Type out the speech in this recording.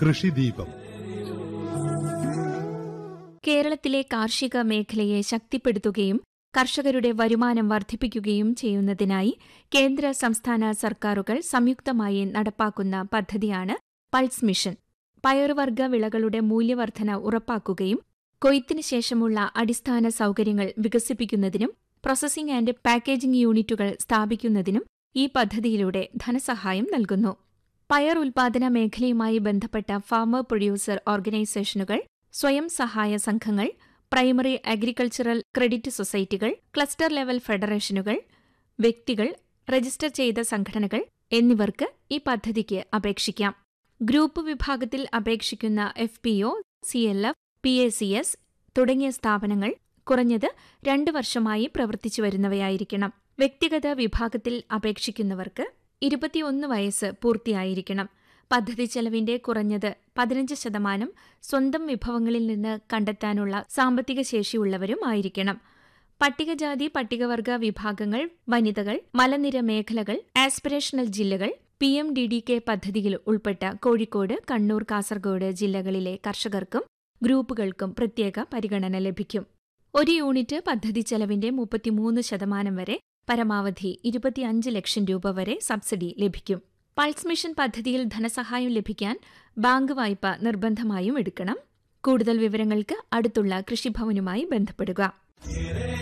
കൃഷിദീപം കേരളത്തിലെ കാർഷിക മേഖലയെ ശക്തിപ്പെടുത്തുകയും കർഷകരുടെ വരുമാനം വർദ്ധിപ്പിക്കുകയും ചെയ്യുന്നതിനായി കേന്ദ്ര സംസ്ഥാന സർക്കാരുകൾ സംയുക്തമായി നടപ്പാക്കുന്ന പദ്ധതിയാണ് പൾസ് മിഷൻ പയറുവർഗ വിളകളുടെ മൂല്യവർധന ഉറപ്പാക്കുകയും കൊയ്ത്തിന് ശേഷമുള്ള അടിസ്ഥാന സൗകര്യങ്ങൾ വികസിപ്പിക്കുന്നതിനും പ്രോസസ്സിംഗ് ആൻഡ് പാക്കേജിംഗ് യൂണിറ്റുകൾ സ്ഥാപിക്കുന്നതിനും ഈ പദ്ധതിയിലൂടെ ധനസഹായം നൽകുന്നു പയർ ഉൽപാദന മേഖലയുമായി ബന്ധപ്പെട്ട ഫാമർ പ്രൊഡ്യൂസർ ഓർഗനൈസേഷനുകൾ സ്വയം സഹായ സംഘങ്ങൾ പ്രൈമറി അഗ്രികൾച്ചറൽ ക്രെഡിറ്റ് സൊസൈറ്റികൾ ക്ലസ്റ്റർ ലെവൽ ഫെഡറേഷനുകൾ വ്യക്തികൾ രജിസ്റ്റർ ചെയ്ത സംഘടനകൾ എന്നിവർക്ക് ഈ പദ്ധതിക്ക് അപേക്ഷിക്കാം ഗ്രൂപ്പ് വിഭാഗത്തിൽ അപേക്ഷിക്കുന്ന F P O C L F P A C S തുടങ്ങിയ സ്ഥാപനങ്ങൾ കുറഞ്ഞത് രണ്ട് വർഷമായി പ്രവർത്തിച്ചു വരുന്നവയായിരിക്കണം വ്യക്തിഗത വിഭാഗത്തിൽ അപേക്ഷിക്കുന്നവർക്ക് ഇരുപത്തിയൊന്ന് വയസ്സ് പൂർത്തിയായിരിക്കണം പദ്ധതി ചെലവിന്റെ കുറഞ്ഞത് പതിനഞ്ച് ശതമാനം സ്വന്തം വിഭവങ്ങളിൽ നിന്ന് കണ്ടെത്താനുള്ള സാമ്പത്തിക ശേഷിയുള്ളവരും ആയിരിക്കണം പട്ടികജാതി പട്ടികവർഗ വിഭാഗങ്ങൾ വനിതകൾ മലനിര മേഖലകൾ ആസ്പിറേഷണൽ ജില്ലകൾ P M D D K പദ്ധതിയിൽ ഉൾപ്പെട്ട കോഴിക്കോട് കണ്ണൂർ കാസർഗോഡ് ജില്ലകളിലെ കർഷകർക്കും ഗ്രൂപ്പുകൾക്കും പ്രത്യേക പരിഗണന ലഭിക്കും ഒരു യൂണിറ്റ് പദ്ധതി ചെലവിന്റെ മുപ്പത്തിമൂന്ന് ശതമാനം വരെ പരമാവധി ഇരുപത്തിയഞ്ച് ലക്ഷം രൂപ വരെ സബ്സിഡി ലഭിക്കും പൾസ് മിഷൻ പദ്ധതിയിൽ ധനസഹായം ലഭിക്കാൻ ബാങ്ക് വായ്പ നിർബന്ധമായും എടുക്കണം കൂടുതൽ വിവരങ്ങൾക്ക് അടുത്തുള്ള കൃഷിഭവനുമായി ബന്ധപ്പെടുക